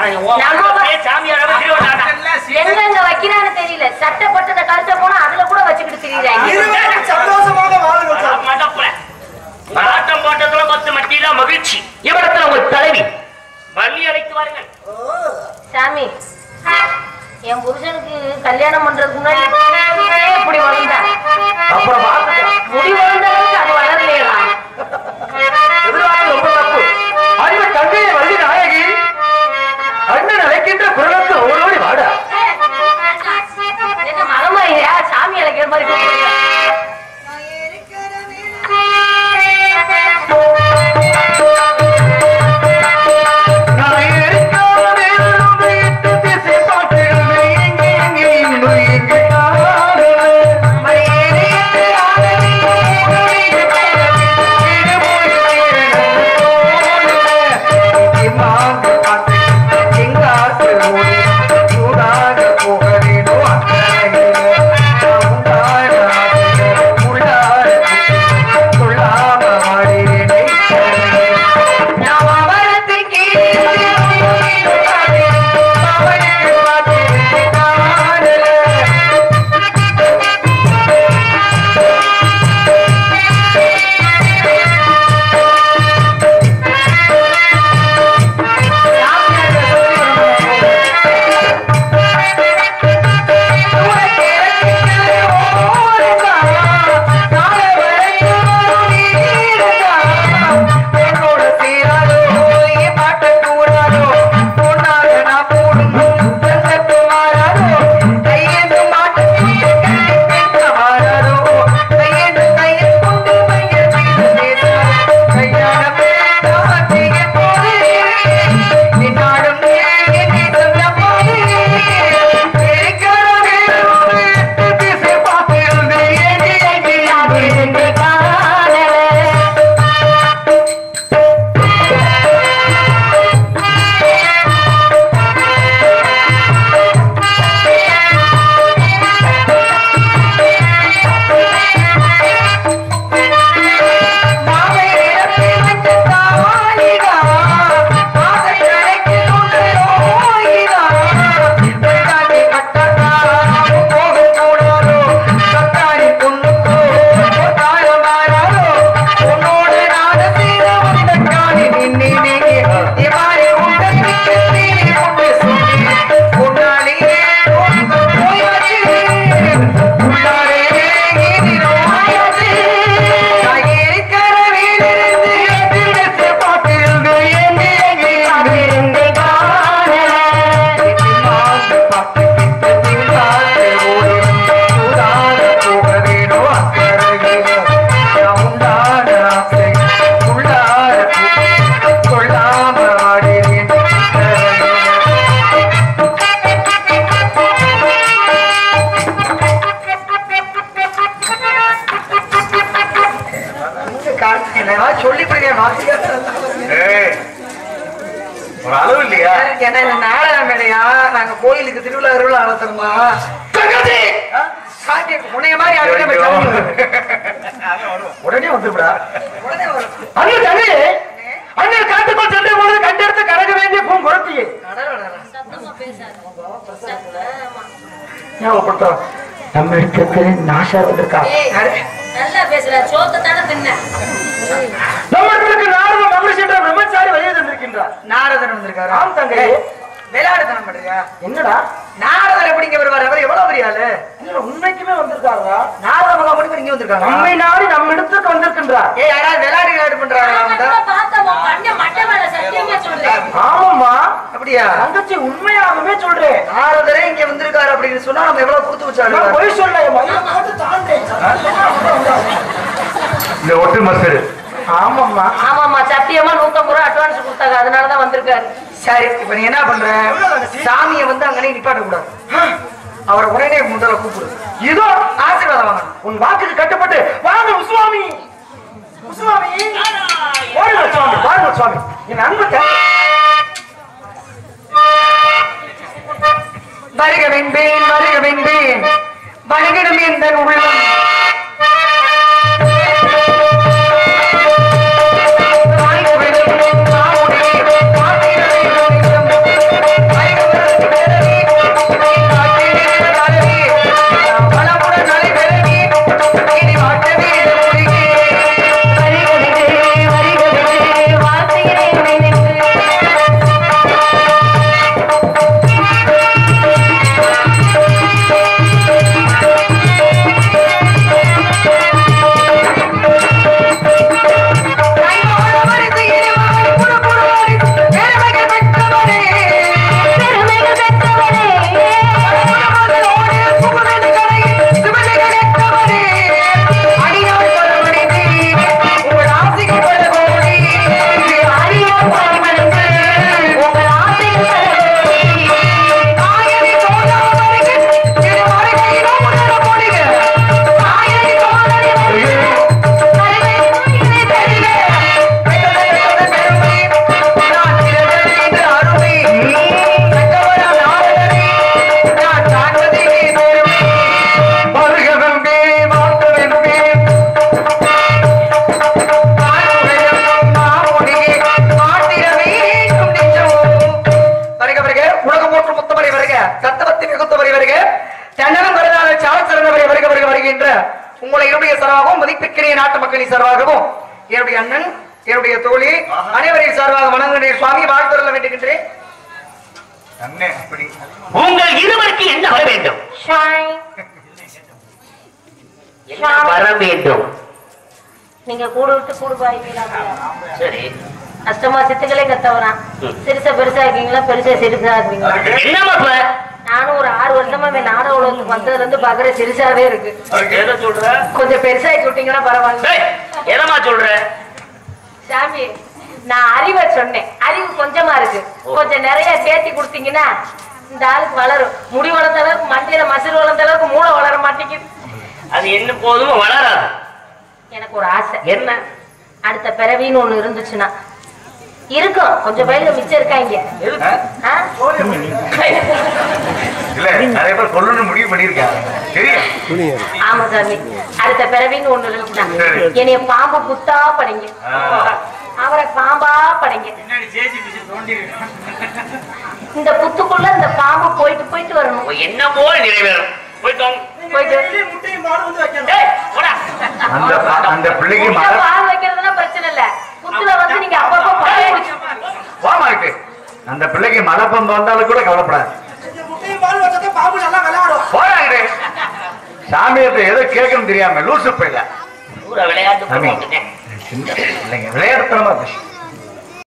சாமியாராவே திருவண்ணாடா எங்கெங்க வைக்கிறான்னு தெரியல சட்டப்பட்டதை கழுத்த போனா அதுல கூட வச்சுக்கிட்டு திரியுறாங்க இருவரும் சந்தோஷமாக வாழுங்கள் சாமி. மடப்புல. ஆட்டம் போட்டதுல மொத்த மட்டியில மகிழ்ச்சி இவரத்துல உங்க தலைவி வள்ளி அழைத்து வாருங்கள் சாமி என் புருஷனுக்கு கல்யாணம் பண்றதுக்கு முன்னாடி இப்படி வளர்ந்தா அப்புறம் வாழ்த்துக்கள். முடி வளர்ந்த அளவுக்கு அது வளரலையா எதிர்வாதம் ரொம்ப தப்பு. அறிவு தங்கையை வள்ளி நாயகி அண்ணன் அழைக்கின்ற குரலுக்கு ஓடோடி வாடா என்ன மகமாயிரா சாமி அழைக்கிற மாதிரி கூப்பிடுறீங்க. நான் இருக்காதே இட்டு திசை பார்க்கிறேன் எங்கே எங்கே இன்பு எங்கே காணலே. மலையேறிட்டு ஆனதி உடனே காணலே. இது போய் சேரணும் தோணலே. இம்மாந்து காத்து எங்காத்து ஓடி சூடாக போக வேணும் அக்கறையிலே. உண்டான ஆசைகள் உள்ளார குத்தி கொள்ளாம வாடினே நாம் அவரத்துக்கு அவனுக்கு பார்த்து காணலே கொள்ளாம ஆடினேன் ஏய், ஒரு அளவு இல்லையா ஏன்னா இந்த நாடகம் இல்லையா நாங்க கோயிலுக்கு திருவிழா திருவிழா நடத்துறோமா சாமி உன்னைய மாதிரி யாருமே போய் சாமி உடனே வந்துவிடா உடனே வரும். அண்ணன் தங்கை அண்ணன் காட்டுக்குள் சென்ற பொழுது கண்டெடுத்து கரக வேண்டிய பூங்குரத்தியே ஞாபகப்படுத்தோம் நம்ம இடத்துக்கு நாசா வந்திருக்கா ஏய், நல்லா பேசுற சோத்த தானே தின்ன நம்ம இடத்துக்கு நாரத மகிழ்ச்சி என்ற பிரம்மச்சாரி வழியை தந்திருக்கின்றார் நாரதன் வந்திருக்காரு ஆம் தங்கை விளையாடுத்தனம் பண்றியா என்னடா நாரதர் எப்படிங்க வருவார் அவர் எவ்வளவு பெரிய ஆளு இல்ல உண்மைக்குமே வந்திருக்காரா நாரத மகா மட்டும் இங்க வந்திருக்காங்க நம்மை நாடி நம்ம இடத்துக்கு வந்திருக்கின்றார் ஏய் யாராவது விளையாட்டு விளையாட்டு பண்றாங்களா அவன்கிட்ட? பார்த்தா உன் கண்ணை மட்டை மேல சத்தியமா சொல்றேன் ஆமாம்மா அப்படியா தங்கச்சி உண்மையாகவே சொல்றேன் நாரதரே இங்க வந்திருக்காரு அப்படின்னு சொன்னா நம்ம எவ்வளவு கொடுத்து நான் வச்சாலும் பொய் சொல்ல என் மயிலை போட்டு தாண்டேன். இந்த ஒட்டு மஸ்டர் ஆமாம்மா ஆமாமா சத்தியமா நூத்தம்பது ரூபா அட்வான்ஸ் கொடுத்தாங்க அதனாலதான் வந்திருக்காரு சரி இப்ப நீ என்ன பண்ற சாமியை வந்து அங்கனே நிப்பாட்ட கூடாது அவரை உடனே முதல்ல கூப்பிடு இதோ ஆசீர்வாதம் வாங்கணும் உன் வாக்குக்கு கட்டுப்பட்டு வாங்க சுவாமி சுவாமி வாருங்க சுவாமி வாருங்க சுவாமி என் அன்பு த- வருக வென்பேன் வருக வென்பேன் வணங்கிடும் எந்த உள்ளம் வாழ்க வென்பேன், நாவுடைய பாட்டியலை வெல்லும். நாட்டு மக்களின் சார்பாகவும் என்னுடைய அண்ணன் என்னுடைய தோழி அனைவரின் சார்பாக வணங்குகின்ற சுவாமி வாழ்த்துள்ள வேண்டுகின்றேன் அண்ணன் அப்படி உங்கள் இருவருக்கு என்ன வர வேண்டும் ஷாய். என்ன வர வேண்டும் நீங்க கூடு விட்டு கூடு பாய்வீங்களா சரி அஷ்டமா சித்துக்களே கத்தவரான் ம். சிறுசா பெருசா இருக்கீங்களா பெருசா சிறுசா இருக்கீங்களா என்னம்மா இப்ப நானும் ஒரு ஆறு வருஷமா இந்த நாடக உலகத்துக்கு வந்ததுல இருந்து பாக்குற சிறுசாவே இருக்கு எதை சொல்ற கொஞ்சம் பெருசாக்கி விட்டீங்கன்னா பரவாயில்ல ஏய், எதம்மா சொல்ற சாமி நான் அறிவை சொன்னேன் அறிவு கொஞ்சமா இருக்கு கொஞ்சம் நிறைய சேர்த்தி கொடுத்தீங்கன்னா இந்த ஆளுக்கு வளரும் முடி வளர்ந்த அளவுக்கு மண்டையில மசிறு வளர்ந்த அளவுக்கு மூளை வளர மாட்டேங்குது அது என்ன போதும் வளராது எனக்கு ஒரு ஆசை என்ன அடுத்த பிறவின்னு ஒண்ணு இருந்துச்சுன்னா இருக்கும் கொஞ்சம் பயில மிச்சம் இருக்காங்க ஆ? இல்ல நிறைய பேர் சொல்லணும்னு முடிவு பண்ணிருக்காங்க தெரியும் ஆமா சாமி அடுத்த பிறவின்னு ஒண்ணு இருந்துச்சுன்னா சரி. என்னைய பாம்பு புத்தா படைங்க ஆ. அவரை பாம்பா படைங்க இந்த புத்துக்குள்ள இந்த பாம்பு போயிட்டு போயிட்டு வரணும் என்ன போல் நிறைவேறும் போயிட்டோம் போயிட்டு ஏய், போடா. அந்த அந்த பிள்ளைக்கு முட்டை மழை பால் வைக்கிறதுனா பிரச்சனை இல்ல புத்துல வந்து நீங்க அப்பப்போ பழைய குடிச்சு போமாக்கு அந்த பிள்ளைக்கு மழை பம்பு வந்தாலும் கூட கவலைப்படாது போறாங்க சாமியத்தை எதை கேட்கணும் தெரியாம லூசு போயில ஊரை விளையாட்டு சாமி போட்டுட்டேன் சின்ன பிள்ளைங்க விளையாடுத்தனமா இருக்கு